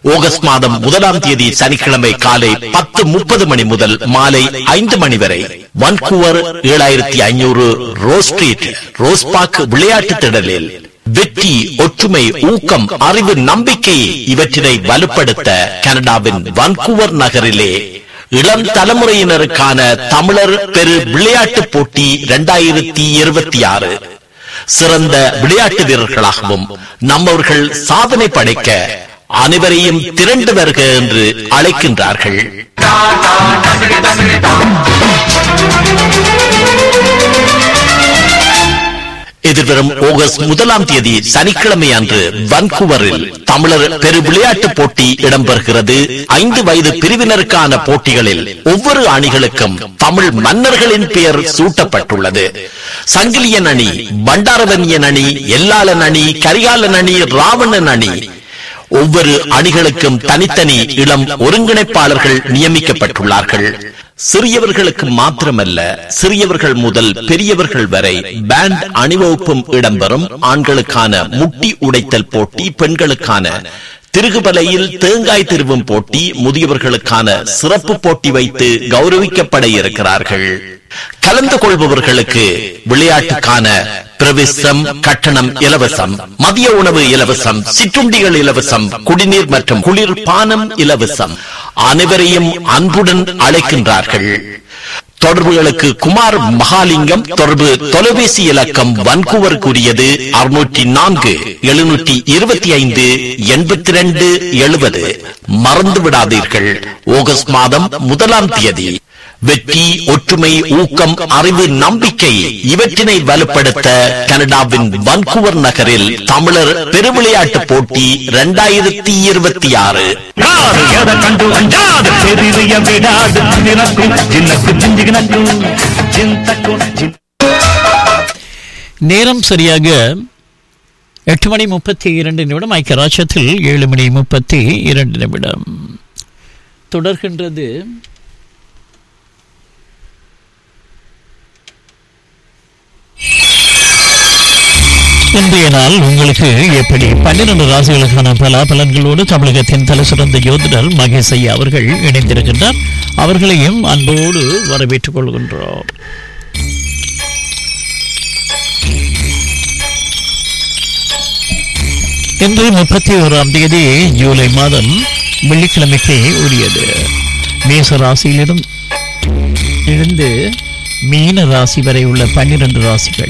August மாதம் முதலாம் தேதி சனிக்கிழமை காலை பத்து முப்பது மணி முதல் மாலை ஐந்து மணி வரை வன்கூவர் ஏழாயிரத்தி ஐநூறு ரோஸ் ஸ்ட்ரீட் ரோஸ்பாக் விளையாட்டு திடலில் வெற்றி ஒற்றுமை ஊக்கம் அறிவு நம்பிக்கை இவற்றினை வலுப்படுத்த கனடாவின் வன்கூவர் நகரிலே இளம் தலைமுறையினருக்கான தமிழர் பெரு விளையாட்டுப் போட்டி இரண்டாயிரத்தி இருபத்தி ஆறு சிறந்த விளையாட்டு வீரர்களாகவும் நம்மவர்கள் சாதனை படைக்க அனைவரையும் திரண்டு வருக என்று அழைக்கின்றார்கள் எதிர்வரும் ஆகஸ்ட் முதலாம் தேதி சனிக்கிழமை அன்று வன்கூவரில் தமிழர் பெரு விளையாட்டுப் போட்டி இடம்பெறுகிறது ஐந்து வயது பிரிவினருக்கான போட்டிகளில் ஒவ்வொரு அணிகளுக்கும் தமிழ் மன்னர்களின் பெயர் சூட்டப்பட்டுள்ளது சங்கிலியன் அணி பண்டாரவன்யன் அணி எல்லாளன் அணி கரிகாலன் அணி ராவணன் அணி ஒவ்வொரு அணிகளுக்கும் தனித்தனி இளம் ஒருங்கிணைப்பாளர்கள் நியமிக்கப்பட்டுள்ளார்கள் சிறியவர்களுக்கு மாத்திரமல்ல சிறியவர்கள் முதல் பெரியவர்கள் வரை பேண்ட் அணிவகுப்பும் இடம்பெறும் ஆண்களுக்கான முட்டி உடைத்தல் போட்டி பெண்களுக்கான திருகுபலையில் தேங்காய் திருவும் போட்டி முதியவர்களுக்கான சிறப்பு போட்டி வைத்து கௌரவிக்கப்பட இருக்கிறார்கள் கலந்து கொள்பவர்களுக்கு விளையாட்டுக்கான பிரவேசம் கட்டணம் இலவசம் மதிய உணவு இலவசம் சிற்றுண்டிகள் இலவசம் குடிநீர் மற்றும் குளிர் பானம் இலவசம் அனைவரையும் அன்புடன் அழைக்கின்றார்கள் தொடர்புகளுக்கு குமார் மகாலிங்கம் தொடர்பு தொலைபேசி இலக்கம் வன்கூவருக்குரியது அறுநூற்றி நான்கு எழுநூற்றி இருபத்தி ஐந்து எண்பத்தி ரெண்டு எழுபது மறந்து விடாதீர்கள் ஆகஸ்ட் மாதம் முதலாம் தேதி வெற்றி ஒற்றுமை ஊக்கம் அறிவு நம்பிக்கை இவற்றினை வலுப்படுத்த கனடாவின் வன்கூவர் நகரில் தமிழர் பெருவிளையாட்டு போட்டி இரண்டாயிரத்தி இருபத்தி ஆறு யாரு எதை கண்டு அஞ்சாது பெரிய விடாது நினக்கும் சின்னக்கு சிஞ்சிகினக்கும் சிந்தக்கும் சின் நேரம் சரியாக எட்டு மணி முப்பத்தி இரண்டு நிமிடம் ஐக்கியராட்சத்தில் ஏழு மணி முப்பத்தி இரண்டு நிமிடம் தொடர்கின்றது இன்றைய நாள் உங்களுக்கு எப்படி பன்னிரண்டு ராசிகளுக்கான பல பலன்களோடு தமிழகத்தின் தலை சிறந்த யோதிடர் மகேஷ் ஐயா அவர்கள் இணைந்திருக்கின்றார் அவர்களையும் அன்போடு வரவேற்றுக் கொள்கின்றோம் இன்று முப்பத்தி ஓராம் தேதி ஜூலை மாதம் வெள்ளிக்கிழமைக்கு உரியது மேச ராசியிலிருந்து இருந்து மீன ராசி வரை உள்ள பன்னிரண்டு ராசிகள்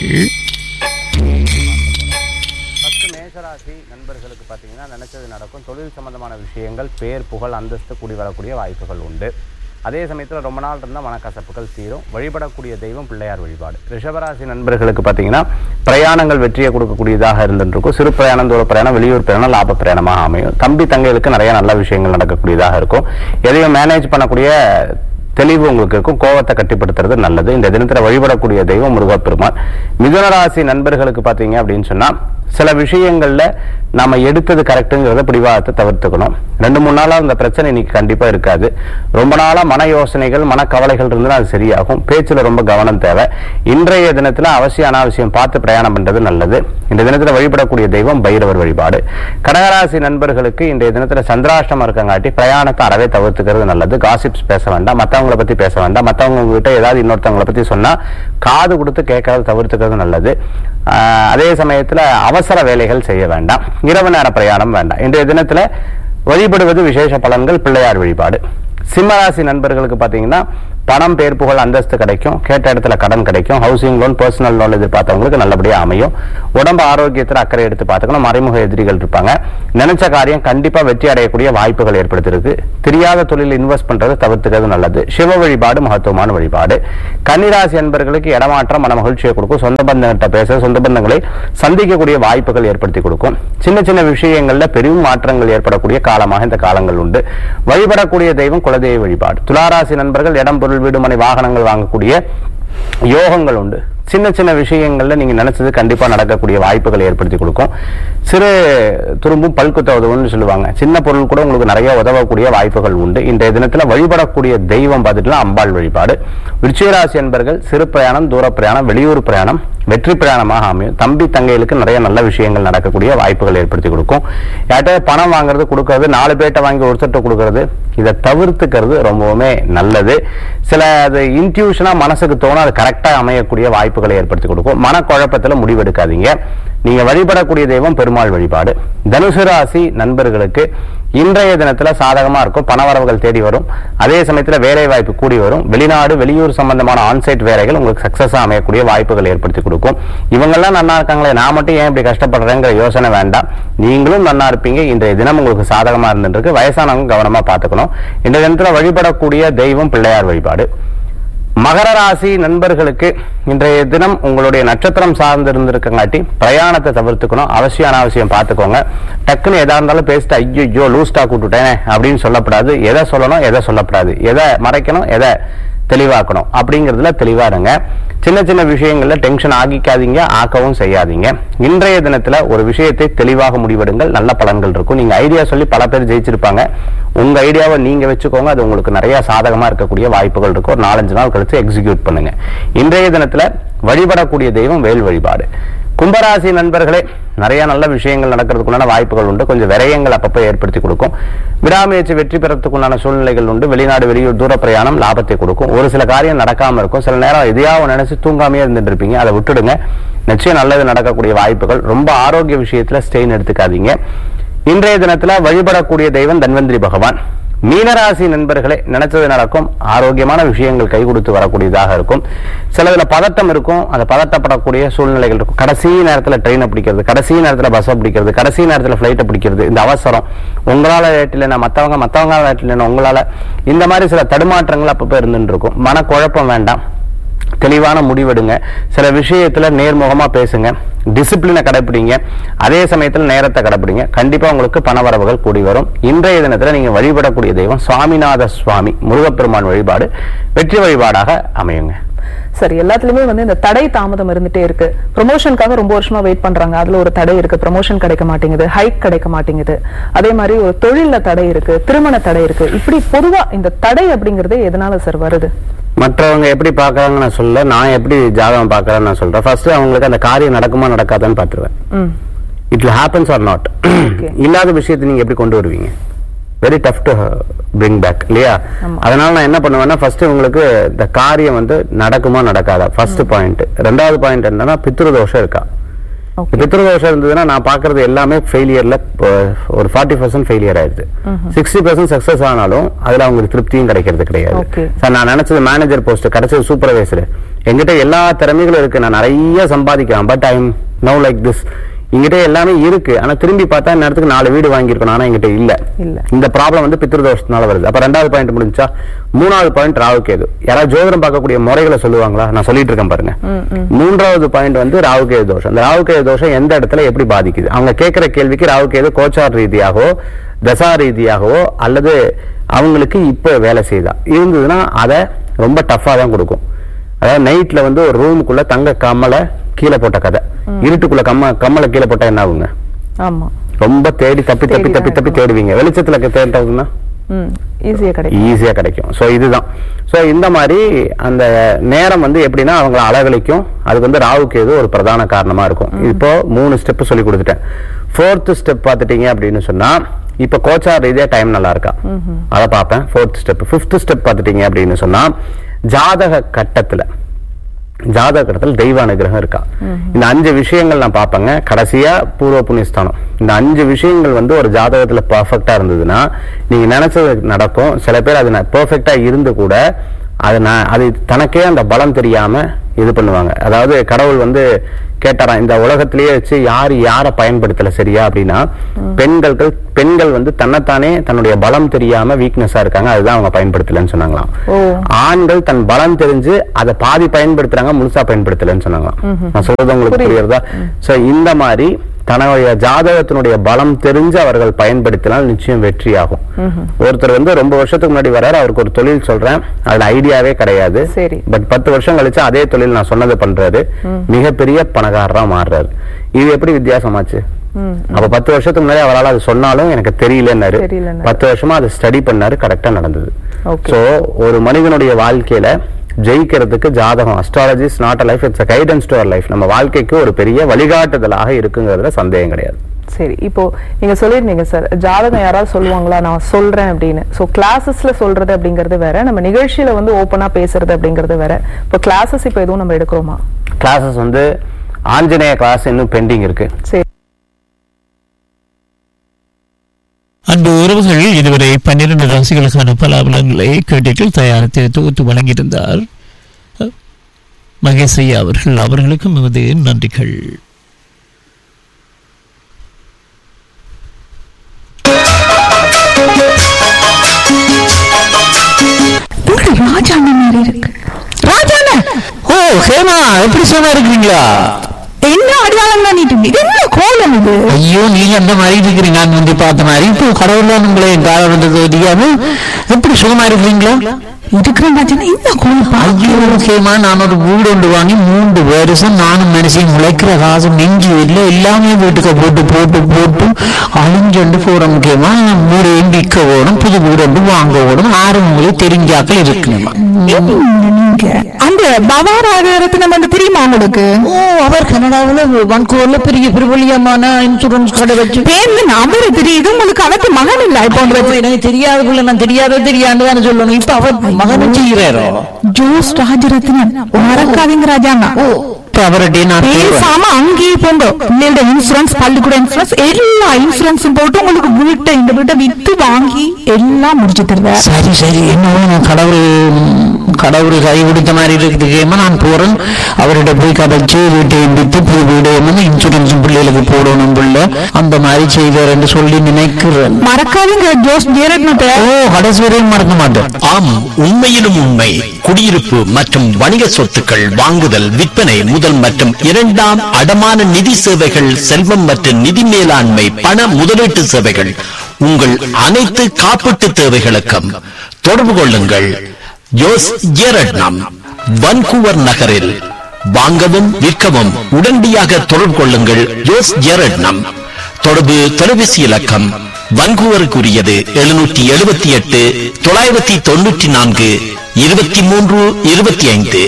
ஃபஸ்ட்டு மேஷராசி நண்பர்களுக்கு பார்த்தீங்கன்னா நினச்சது நடக்கும் தொழில் சம்பந்தமான விஷயங்கள் பேர் புகழ் அந்தஸ்து கூடி வரக்கூடிய வாய்ப்புகள் உண்டு அதே சமயத்தில் ரொம்ப நாள் இருந்தால் மனக்கசப்புகள் தீரும் வழிபடக்கூடிய தெய்வம் பிள்ளையார் வழிபாடு ரிஷபராசி நண்பர்களுக்கு பார்த்தீங்கன்னா பிரயாணங்கள் வெற்றியை கொடுக்கக்கூடியதாக இருந்துருக்கும் சிறு பிரயாணம் தூர பிரயாணம் வெளியூர் பிரயாணம் லாப பிரயாணமாக அமையும் தம்பி தங்கைகளுக்கு நிறைய நல்ல விஷயங்கள் நடக்கக்கூடியதாக இருக்கும் எதையும் மேனேஜ் பண்ணக்கூடிய தெளிவு உங்களுக்கு இருக்கும் கோவத்தை கட்டிப்படுத்துறது நல்லது இந்த தினத்துல வழிபடக்கூடிய தெய்வம் முருகப்பெருமான் மிதுன ராசி நண்பர்களுக்கு பாத்தீங்க அப்படின்னு சொன்னா சில விஷயங்கள்ல நாம எடுத்தது கரெக்டுங்கிறத பிடிவாதத்தை தவிர்த்துக்கணும் ரெண்டு மூணு நாளா இந்த பிரச்சனை இன்னைக்கு கண்டிப்பா இருக்காது ரொம்ப நாளா மன யோசனைகள் மன கவலைகள் இருந்தால் அது சரியாகும் பேச்சுல ரொம்ப கவனம் தேவை இன்றைய தினத்துல அவசியம் அனாவசியம் பார்த்து பிரயாணம் பண்றது நல்லது இந்த தினத்துல வழிபடக்கூடிய தெய்வம் பைரவர் வழிபாடு கடகராசி நண்பர்களுக்கு இன்றைய தினத்துல சந்திராஷ்டமம் இருக்கங்காட்டி பிரயாணத்தை அறவே தவிர்த்துக்கிறது நல்லது காசிப்ஸ் பேச வேண்டாம் மத்தவங்கள பத்தி பேச வேண்டாம் மத்தவங்க உங்ககிட்ட ஏதாவது இன்னொருத்தவங்கள பத்தி சொன்னா காது கொடுத்து கேட்கறது தவிர்த்துக்கிறது நல்லது ஆஹ் அதே சமயத்துல அவசர வேலைகள் செய்ய வேண்டாம் இரவு நேர பிரயாணம் வேண்டாம் இன்றைய தினத்துல வழிபடுவது விசேஷ பலன்கள் பிள்ளையார் வழிபாடு சிம்மராசி நண்பர்களுக்கு பாத்தீங்கன்னா பணம் பேர் புகழ் அந்தஸ்து கிடைக்கும் கேட்ட இடத்துல கடன் கிடைக்கும் ஹவுசிங் லோன் பர்சனல் லோன் எதிர்பார்த்தவங்களுக்கு நல்லபடியா அமையும் உடம்பு ஆரோக்கியத்துல அக்கறை எடுத்து பார்த்துக்கணும் மறைமுக எதிரிகள் இருப்பாங்க நினைச்ச காரியம் கண்டிப்பா வெற்றி அடையக்கூடிய வாய்ப்புகள் ஏற்படுத்திருக்கு தெரியாத தொழில் இன்வெஸ்ட் பண்றது தவிர்த்துக்கிறது நல்லது சிவ வழிபாடு மகத்துவமான வழிபாடு கன்னிராசி என்பர்களுக்கு இடமாற்றம் மன மகிழ்ச்சியை கொடுக்கும் சொந்த பந்தங்கிட்ட பேச சொந்த பந்தங்களை சந்திக்கக்கூடிய வாய்ப்புகள் ஏற்படுத்தி கொடுக்கும் சின்ன சின்ன விஷயங்கள்ல பெரும் மாற்றங்கள் ஏற்படக்கூடிய காலமாக இந்த காலங்கள் உண்டு வழிபடக்கூடிய தெய்வம் குலதெய்வ வழிபாடு துளாராசி நண்பர்கள் இடம் பொருள் வீடு மனை வாகனங்கள் வாங்கக்கூடிய யோகங்கள் உண்டு சின்ன சின்ன விஷயங்கள்ல நீங்க நினைச்சது கண்டிப்பா நடக்கக்கூடிய வாய்ப்புகளை ஏற்படுத்தி கொடுக்கும் சிறு துரும்பும் பல்குத்த உதவுன்னு சொல்லுவாங்க சின்ன பொருள் கூட உங்களுக்கு நிறைய உதவக்கூடிய வாய்ப்புகள் உண்டு இன்றைய தினத்துல வழிபடக்கூடிய தெய்வம் பார்த்துட்டுனா அம்பாள் வழிபாடு விருச்சிகராசி என்பர்கள் சிறு பிரயாணம் தூர பிரயாணம் வெளியூர் பிரயாணம் வெற்றி பிரயாணமாக அமையும் தம்பி தங்கைகளுக்கு நிறைய நல்ல விஷயங்கள் நடக்கக்கூடிய வாய்ப்புகள் ஏற்படுத்தி கொடுக்கும் யார்கிட்ட பணம் வாங்குறது கொடுக்கறது நாலு பேர்ட்ட வாங்கி ஒருத்தர்ட்ட கொடுக்கறது இதை தவிர்த்துக்கிறது ரொம்பவுமே நல்லது சில அது இன்ட்யூஷனா மனசுக்கு தோணும் அது கரெக்டா அமையக்கூடிய வாய்ப்புகளை ஏற்படுத்தி கொடுக்கும் மனக்குழப்பத்துல முடிவெடுக்காதீங்க நீங்க வழிபடக்கூடிய தெய்வம் பெருமாள் வழிபாடு தனுசு ராசி நண்பர்களுக்கு இன்றைய தினத்துல சாதகமா இருக்கும் பணவரவுகள் தேடி வரும் அதே சமயத்துல வேலை வாய்ப்பு கூடி வரும் வெளிநாடு வெளியூர் சம்பந்தமான ஆன்சைட் வேலைகள் உங்களுக்கு சக்சஸா அமையக்கூடிய வாய்ப்புகள் ஏற்படுத்தி கொடுக்கும் இவங்கெல்லாம் நல்லா இருக்காங்களே நான் மட்டும் ஏன் இப்படி கஷ்டப்படுறேங்கிற யோசனை வேண்டாம் நீங்களும் நல்லா இருப்பீங்க இன்றைய தினம் உங்களுக்கு சாதகமா இருந்துருக்கு வயசானவங்க கவனமா பார்த்துக்கணும் இன்றைய தினத்துல வழிபடக்கூடிய தெய்வம் பிள்ளையார் வழிபாடு மகர ராசி நண்பர்களுக்கு இன்றைய தினம் உங்களுடைய நட்சத்திரம் சார்ந்து இருந்திருக்கங்காட்டி பிரயாணத்தை தவிர்த்துக்கணும் அவசியம் அனாவசியம் பார்த்துக்கோங்க டக்குன்னு எதா இருந்தாலும் பேசிட்டு ஐயோ லூஸ் ஸ்டாக் விட்டுட்டேன் அப்படின்னு சொல்லப்படாது எதை சொல்லணும் எதை சொல்லப்படாது எதை மறைக்கணும் எதை தெளிவாக்கணும் அப்படிங்கிறதுல தெளிவா இருங்க சின்ன சின்ன விஷயங்கள்ல டென்ஷன் ஆகிக்காதீங்க ஆக்கவும் செய்யாதீங்க இன்றைய தினத்துல ஒரு விஷயத்தை தெளிவாக முடிவெடுங்கள் நல்ல பலன்கள் இருக்கும் நீங்க ஐடியா சொல்லி பல பேர் ஜெயிச்சிருப்பாங்க உங்க ஐடியாவை நீங்க வச்சுக்கோங்க அது உங்களுக்கு நிறைய சாதகமா இருக்கக்கூடிய வாய்ப்புகள் இருக்கும் ஒரு நாலஞ்சு நாள் கழிச்சு எக்ஸிக்யூட் பண்ணுங்க இன்றைய தினத்துல வழிபடக்கூடிய தெய்வம் வேல் வழிபாடு கும்பராசி நண்பர்களே நிறைய நல்ல விஷயங்கள் நடக்கிறதுக்குண்டான வாய்ப்புகள் உண்டு கொஞ்சம் விரயங்கள் அப்பப்போ ஏற்படுத்தி கொடுக்கும் விடாமுயற்சி வெற்றி பெறத்துக்குண்டான சூழ்நிலைகள் உண்டு வெளிநாடு வெளியூர் தூர பிரயாணம் லாபத்தை கொடுக்கும் ஒரு சில காரியம் நடக்காம இருக்கும் சில நேரம் எதையாவது நினைச்சு தூங்காமையே இருந்துட்டு இருப்பீங்க அதை விட்டுடுங்க நிச்சயம் நல்லது நடக்கக்கூடிய வாய்ப்புகள் ரொம்ப ஆரோக்கிய விஷயத்துல ஸ்டெயின் எடுத்துக்காதீங்க இன்றைய தினத்துல வழிபடக்கூடிய தெய்வம் தன்வந்திரி பகவான் மீனராசி நண்பர்களே நினைச்சது நடக்கும் ஆரோக்கியமான விஷயங்கள் கை கொடுத்து வரக்கூடியதாக இருக்கும் சிலதுல பதட்டம் இருக்கும் அந்த பதட்டப்படக்கூடிய சூழ்நிலைகள் இருக்கும் கடைசி நேரத்துல ட்ரெயினை பிடிக்கிறது கடைசி நேரத்துல பஸ்ஸை பிடிக்கிறது கடைசி நேரத்துல ஃபிளைட்டை பிடிக்கிறது இந்த அவசரம் உங்களால லேட் இல்லைன்னா மத்தவங்க மத்தவங்க லேட் இல்லைன்னா உங்களால இந்த மாதிரி சில தடுமாற்றங்கள் அப்பப்போ இருந்துட்டு இருக்கும் மனக்குழப்பம் வேண்டாம் தெளிவான முடிவெடுங்க சில விஷயத்துல நேர்முகமா பேசுங்க டிசிப்ளினை கடைப்பிடிங்க அதே சமயத்துல நேரத்தை கடைப்பிடிங்க கண்டிப்பா உங்களுக்கு பணவரவுகள் கூடி வரும் இன்றைய தினத்துல நீங்க வழிபடக்கூடிய தெய்வம் சுவாமிநாத சுவாமி முருகப்பெருமான் வழிபாடு வெற்றி வழிபாடாக அமையுங்க சரி எல்லாத்துலயுமே வந்து இந்த தடை தாமதம் இருந்துட்டே இருக்கு ப்ரொமோஷனுக்காக ரொம்ப வருஷமா வெயிட் பண்றாங்க அதுல ஒரு தடை இருக்கு ப்ரமோஷன் கிடைக்க மாட்டேங்குது ஹைக் கிடைக்க மாட்டேங்குது அதே மாதிரி ஒரு தொழில்ல தடை இருக்கு திருமண தடை இருக்கு இப்படி பொதுவா இந்த தடை அப்படிங்கறது எதனால சார் வருது மற்றவங்க எப்படி பார்க்கறாங்கன்னு நான் சொல்ல நான் எப்படி ஜாதகம் பார்க்கறேன்னு நான் சொல்றேன் ஃபர்ஸ்ட் அவங்களுக்கு அந்த காரியம் நடக்குமா நடக்காதான்னு பார்த்துருவேன் hmm it will happens or not இல்லாத விஷயத்தை நீங்க எப்படி கொண்டு வருவீங்க very tough to bring back இல்லையா அதனால நான் என்ன பண்ணுவேன்னா ஃபர்ஸ்ட் உங்களுக்கு இந்த காரியம் வந்து நடக்குமா நடக்காதா ஃபர்ஸ்ட் பாயிண்ட் ரெண்டாவது பாயிண்ட் என்னன்னா பித்ருதோஷம் இருக்கா ஓகே பித்ருதோஷம் இருந்ததுன்னா நான் பாக்குறது எல்லாமே ஃபெயிலியர்ல ஒரு ஃபார்ட்டி பர்சன்ட் ஃபெயிலியர் ஆயிடுது சிக்ஸ்டி பர்சன்ட் சக்சஸ் ஆனாலும் அதுல அவங்களுக்கு திருப்தியும் கிடைக்கிறது கிடையாது Okay. சார் நான் நினைச்சது மேனேஜர் போஸ்ட் கிடைச்சது சூப்பர்வைசர் என்கிட்ட எல்லா திறமைகளும் இருக்கு நான் நிறைய சம்பாதிக்கலாம் but I am no like this என்கிட்ட எல்லாமே இருக்கு ஆனா திரும்பி பார்த்தா இந்த நேரத்துக்கு நாலு வீடு வாங்கியிருக்கணும் ஆனா என்கிட்ட இல்ல இல்ல. இந்த ப்ராப்ளம் வந்து பித்ருதோஷத்தினால வருது அப்ப ரெண்டாவது பாயிண்ட் முடிஞ்சா மூணாவது பாயிண்ட் ராகு கேது யாராவது ஜோதிடம் பார்க்கக்கூடிய முறைகளை சொல்லுவாங்களா நான் சொல்லிட்டு இருக்கேன் பாருங்க மூன்றாவது பாயிண்ட் வந்து ராகு கேது தோஷம் இந்த ராகு கேது தோஷம் எந்த இடத்துல எப்படி பாதிக்குது அவங்க கேட்கிற கேள்விக்கு ராகு கேது கோச்சார் ரீதியாகவோ தசா ரீதியாகவோ அல்லது அவங்களுக்கு இப்ப வேலை செய்தா இருந்ததுன்னா அதை ரொம்ப டஃபா தான் கொடுக்கும் அதாவது நைட்ல வந்து ஒரு ரூமுக்குள்ள தங்க கம்மலை கீழே போட்ட கதை இருட்டுக்குள்ள கம்ம கம்மலை கீழே போட்டா என்ன ஆகுங்க ஆமா ரொம்ப தேடி தப்பி தப்பி தேடி தப்பி தான் தப்பி தேடுவீங்க வெளிச்சத்துல தேட்டதுன்னா ம் ஈஸியா கிடைக்கும் ஈஸியா கிடைக்கும் சோ இதுதான் சோ இந்த மாதிரி அந்த நேரம் வந்து எப்படின்னா அவங்கள அலகழிக்கும் அதுக்கு வந்து ராவுக்கு எது ஒரு பிரதான காரணமா இருக்கும் இப்போ மூணு ஸ்டெப் சொல்லி கொடுத்துட்டேன் ஃபோர்த் ஸ்டெப் பார்த்துட்டீங்க அப்படின்னு சொன்னா இப்ப கோச்சார் ரீதியா டைம் நல்லா இருக்கா அதை பார்ப்பேன் ஃபோர்த் ஸ்டெப் ஃபிஃப்த் ஸ்டெப் பார்த்துட்டீங்க அப்படின்னு சொன்னா ஜாதக கட்டத்துல ஜாதக கட்டத்தில் தெய்வ அனுகிரகம் இருக்கா இந்த அஞ்சு விஷயங்கள் நான் பார்ப்பேங்க கடைசியா பூர்வ புண்ணியஸ்தானம் இந்த அஞ்சு விஷயங்கள் வந்து ஒரு ஜாதகத்துல பர்ஃபெக்டா இருந்ததுன்னா நீங்க நினைச்சது நடக்கும் சில பேர் அது பெர்ஃபெக்டா இருந்து கூட அது நான் அது தனக்கே அந்த பலம் தெரியாம இது பண்ணுவாங்க அதாவது கடவுள் வந்து கேட்டாராம் இந்த உலகத்திலேயே வச்சு யார் யாரை பயன்படுத்தல சரியா அப்படின்னா பெண்கள் பெண்கள் வந்து தன்னைத்தானே தன்னுடைய பலம் தெரியாம வீக்னஸா இருக்காங்க அதுதான் அவங்க பயன்படுத்தலன்னு சொன்னாங்களாம் ஓ ஆண்கள் தன் பலம் தெரிஞ்சு அதை பாதி பயன்படுத்துறாங்க முழுசா பயன்படுத்தலன்னு சொன்னாங்களாம் நான் சொல்றது உங்களுக்கு புரியுது. புரியுறதா சோ இந்த மாதிரி தன்னுடைய ஜாதகத்தினுடைய பலம் தெரிஞ்சு அவர்கள் பயன்படுத்தினால் நிச்சயம் வெற்றியாகும் ஒருத்தர் வந்து ரொம்ப வருஷத்துக்கு முன்னாடி வராரு அவருக்கு ஒரு தொழில் சொல்றேன் அதுல ஐடியாவே கிடையாது சரி. பட் பத்து வருஷம் கழிச்சு அதே தொழில் நான் சொன்னது பண்றாரு மிகப்பெரிய பணக்காரரா மாறுறாரு இது எப்படி வித்தியாசமாச்சு அப்ப பத்து வருஷத்துக்கு முன்னாடி அவரால் அது சொன்னாலும் எனக்கு தெரியலன்னாரு தெரியலன்னாரு. பத்து வருஷமா அதை ஸ்டடி பண்ணாரு கரெக்டா நடந்தது Okay. சோ ஒரு மனிதனுடைய வாழ்க்கையில ஜெயிக்கிறதுக்கு ஜாதகம் astrology is not life it's guidance to our life நம்ம வாழ்க்கைக்கு ஒரு பெரிய வழிகாட்டுதலாக இருக்குங்கிறதுல சந்தேகம் கிடையாது சரி இப்போ நீங்க சொல்லிருந்தீங்க சார் ஜாதகம் யாராவது சொல்லுவாங்களா நான் சொல்றேன் அப்படின்னு சோ கிளாஸஸ்ல சொல்றது அப்படிங்கிறது வேற நம்ம நிகழ்ச்சியில வந்து ஓப்பனா பேசுறது அப்படிங்கிறது வேற இப்போ கிளாஸஸ் இப்போ எதுவும் நம்ம எடுக்கிறோமா கிளாஸஸ் வந்து ஆஞ்சநேய கிளாஸ் இன்னும் பெண்டிங் இருக்கு சரி அன்பு உறவுகள் இதுவரை பன்னிரண்டு ராசிகளுக்கான பலாபலங்களை கேட்டீர்கள் தயாரித்து தொகுத்து வழங்கியிருந்தார் அஹ், மகேஷ் ஐயா அவர்கள் அவர்களுக்கும் எமது நன்றிகள் ராஜாண்ண மாதிரி இருக்கு ராஜாண்ண ஓ ஹேமா எப்படி சும்மா இருக்கிறீங்களா என்ன அடையாளம் பண்ணிட்டு இது என்ன கோலம் இது ஐயோ நீங்க அந்த மாதிரி இருக்கிறீங்க நான் வந்து பார்த்த மாதிரி இப்போ கடவுள்லாம் உங்களை காலம் வந்தது தெரியாம எப்படி சுகமா இருக்கிறீங்களா இருக்கிற ராஜாண்ணா இந்த கோலம் ஐயோ முக்கியமா நான் ஒரு வீடு ஒன்று வாங்கி மூன்று வருஷம் நானும் மனுஷன் முளைக்கிற காசு நெஞ்சு இல்லை எல்லாமே வீட்டுக்கு போட்டு போட்டு போட்டு அழிஞ்சொண்டு போற முக்கியமா வீடு விற்க ஓடும் புது வீடு ஒன்று வாங்க ஓடும் ஆறு உங்களுக்கு தெரிஞ்சாக்கள் இருக்கணுமா நீங்க அந்த பவாராகரத்தினம் வந்து தெரியுமா உங்களுக்கு ஓ அவர் கனடாவில் வன்கூர்ல பெரிய பிரபலியமான இன்சூரன்ஸ் கடை வச்சு பேர்ல நபரு தெரியுது உங்களுக்கு அவருக்கு மகன் இல்ல இப்போ ஐயோ, எனக்கு தெரியாத புள்ள நான் தெரியாத தெரியாண்டு தானே சொல்லணும் இப்ப அவர் மகனும் செய்கிறாரோ ஜோஸ் ராஜரத்னன் மறக்காதீங்க ராஜாண்ணா இப்ப அவர்கிட்ட நான் கேட்கிறேன். பேசாம அங்கேயே போங்க பிள்ளையோட இன்சூரன்ஸ் பள்ளிக்கூட இன்சூரன்ஸ் எல்லா இன்சூரன்ஸும் போட்டு உங்களுக்கு வீட்டை இந்த வீட்டை வித்து வாங்கி எல்லாம் முடிச்சு தருவேன் சரி சரி என்னவோ நான் கடவுள் கடவுள் கை கொடுத்த மாதிரி இருக்குதுக்கேமா நான் போறேன் அவர்கிட்ட போய் கதைச்சு வீட்டை வித்து புது வீடு என்னமோ இன்சூரன்ஸ் பிள்ளைகளுக்கு போடணும் பிள்ளை அந்த மாதிரி செய்வார்னு சொல்லி நினைக்கிறேன் மறக்காதீங்க ஜோஸ் ஜெயரத்னத்தை ஓ கடைசி வரையும் மறக்க மாட்டேன் ஆம் உண்மையிலும் உண்மை குடியிருப்பு மற்றும் வணிக சொத்துக்கள் வாங்குதல் விற்பனை முதல் மற்றும் இரண்டாம் அடமான நிதி சேவைகள் செல்வம் மற்றும் நிதி மேலாண்மை பண முதலீட்டு சேவைகள் உங்கள் அனைத்து காப்பீட்டு தேவைகளுக்கும் தொடர்பு கொள்ளுங்கள் ஜோஸ் ஜேரட்னம் வன்கூவர் நகரில் வாங்கவும் விற்கவும் உடனடியாக தொடர்பு கொள்ளுங்கள் ஜோஸ் ஜேரட்னம் தொடர்பு தொலைபேசி இலக்கம் வன்கூவருக்குரியது எழுநூற்றி எழுபத்தி எட்டு தொள்ளாயிரத்தி தொண்ணூற்றி நான்கு இருபத்தி மூன்று இருபத்தி ஐந்து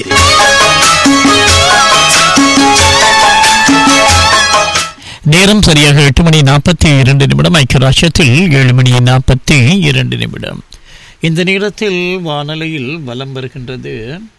நேரம் சரியாக எட்டு மணி நாற்பத்தி இரண்டு நிமிடம் ஐக்கிய ராஷ்டிரத்தில் ஏழு மணி நாற்பத்தி இரண்டு நிமிடம் இந்த நேரத்தில் வானொலியில் வலம் வருகின்றது